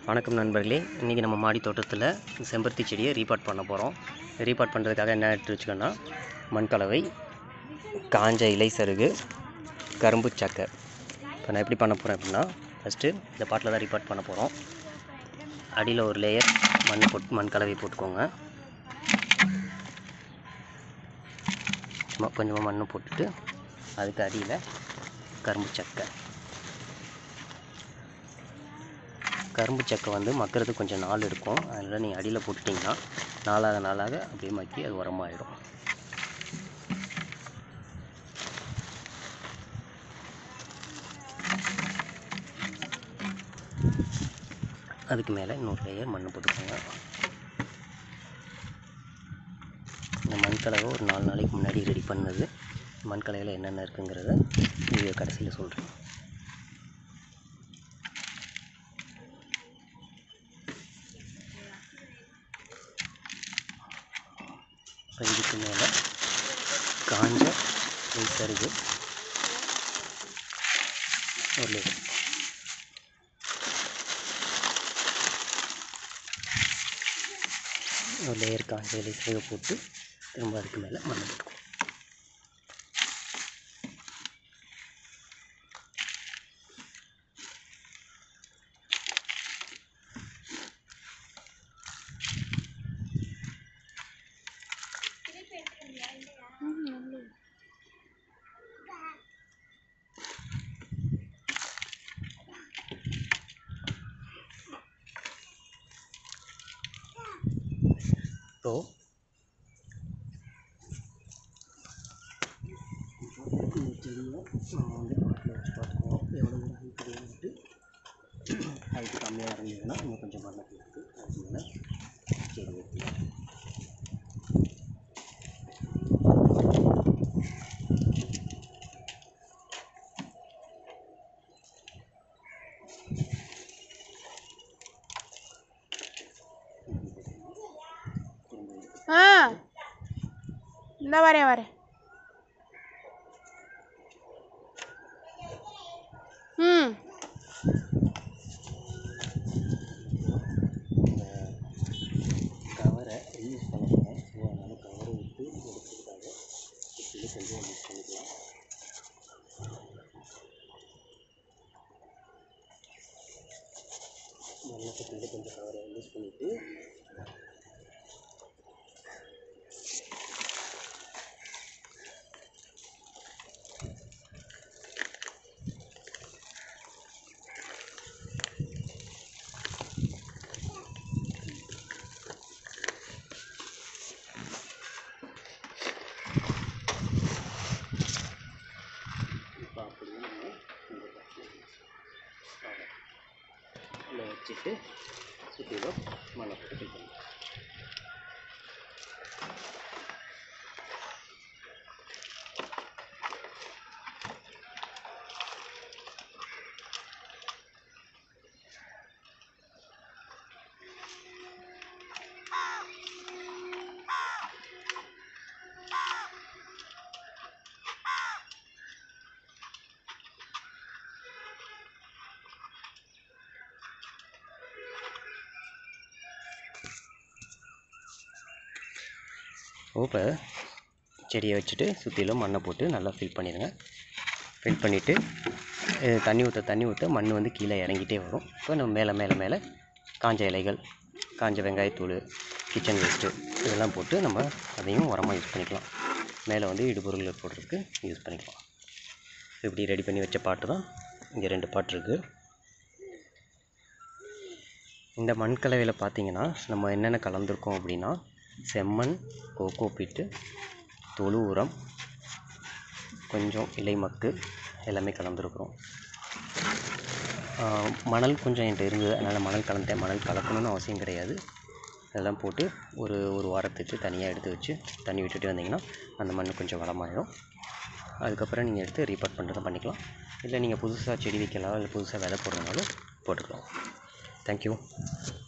வணக்கம் நண்பர்களே இன்றைக்கி நம்ம மாடி தோட்டத்தில் செம்பருத்தி செடியை ரீபாட் பண்ண போகிறோம் ரீபாட் பண்ணுறதுக்காக என்ன எடுத்து வச்சுக்கோன்னா மண் கலவை காஞ்ச இலை சருகு கரும்பு சக்கை இப்போ நான் எப்படி பண்ண போகிறேன் அப்படின்னா ஃபஸ்ட்டு இந்த பாட்டில் தான் ரீபாட் பண்ண போகிறோம் அடியில் ஒரு லேயர் மண் போட்டு மண் கலவை போட்டுக்கோங்க சும்மா கொஞ்சமாக மண் போட்டுட்டு அதுக்கு அடியில் கரும்பு சக்கை கரும்பு சக்கை வந்து மக்கறதுக்கு கொஞ்சம் நாள் இருக்கும் அதனால் நீங்கள் அடியில் போட்டுட்டிங்கன்னா நாளாக நாளாக அப்படியே மக்கி அது உரமாயிடும் அதுக்கு மேலே இன்னொரு லேயர் மண் போட்டுக்கோங்க இந்த மண் கலவை ஒரு நாலு நாளைக்கு முன்னாடி ரெடி பண்ணது மண் கலவையில் என்னென்ன இருக்குங்கிறத வீடியோ கடைசியில் சொல்கிறேன் இப்போ இதுக்கு மேலே காஞ்ச நெய் சருகு ஒரு லேயர் ஒரு லேயர் காஞ்ச இலை சருகு போட்டு திரும்ப அதுக்கு மேலே மண் போட்டுக்கும் இப்போ இந்த செடியை நம்ம வந்து பக்கத்தில் வச்சு பார்த்துக்குவோம் எவ்வளோ ஒரு ஹைட் வேணுட்டு ஹைட்டு கம்மியாக இருந்ததுன்னா இன்னும் கொஞ்சம் மண்ணை போட்டு அதுக்கு மேலே செடி வைக்கலாம் ஆ இந்த வரேன் வரேன் ம் இந்த கவரை யூஸ் பண்ணணும் ஸோ அதனால் கவரை விட்டு எடுக்கிறதுக்காக இப்படி கொஞ்சம் யூஸ் பண்ணிக்கலாம் நல்லா பின்னாடி கொஞ்சம் கவரை யூஸ் பண்ணிவிட்டு இப்போ அப்படியே நம்ம இந்த பக்கம் இதில் வச்சுட்டு சுற்றிலும் மண்ணை போட்டு fill பண்ணலாம் இப்போ செடியை வச்சுட்டு சுற்றிலும் மண்ணை போட்டு நல்லா ஃபில் பண்ணிடுங்க ஃபில் பண்ணிவிட்டு தண்ணி ஊற்ற தண்ணி ஊற்ற மண் வந்து கீழே இறங்கிட்டே வரும் இப்போ நம்ம மேலே மேலே மேலே காஞ்ச இலைகள் காஞ்ச வெங்காயத்தூள் கிச்சன் வேஸ்ட்டு இதெல்லாம் போட்டு நம்ம அதையும் உரமாக யூஸ் பண்ணிக்கலாம் மேலே வந்து இடுபொருள் போடுறதுக்கு யூஸ் பண்ணிக்கலாம் இப்படி ரெடி பண்ணி வச்ச பாட்டு தான் இங்கே ரெண்டு பாட்டு இருக்குது இந்த மண் கலவையில் பார்த்தீங்கன்னா நம்ம என்னென்ன கலந்துருக்கோம் அப்படின்னா செம்மண் கோகோ பிட்டு தொழு உரம் கொஞ்சம் இலை மக்கு எல்லாமே கலந்துருக்குறோம் ஆஹ் மணல் கொஞ்சம் என்கிட்ட இருந்தது அதனால் மணல் கலந்துட்டேன் மணல் கலக்கணும்னு அவசியம் கிடையாது அதெல்லாம் போட்டு ஒரு ஒரு வாரத்துக்கு தனியாக எடுத்து வச்சு தண்ணி விட்டுட்டு வந்தீங்கன்னா அந்த மண் கொஞ்சம் வளமாயிடும் அதுக்கப்புறம் நீங்கள் எடுத்து ரீபாட் பண்ணுறதை பண்ணிக்கலாம் இல்லை நீங்கள் புதுசாக செடி வைக்கலாம் இல்லை புதுசாக விதை போடுறதுனாலும் போட்டுக்கலாம் தேங்க்யூ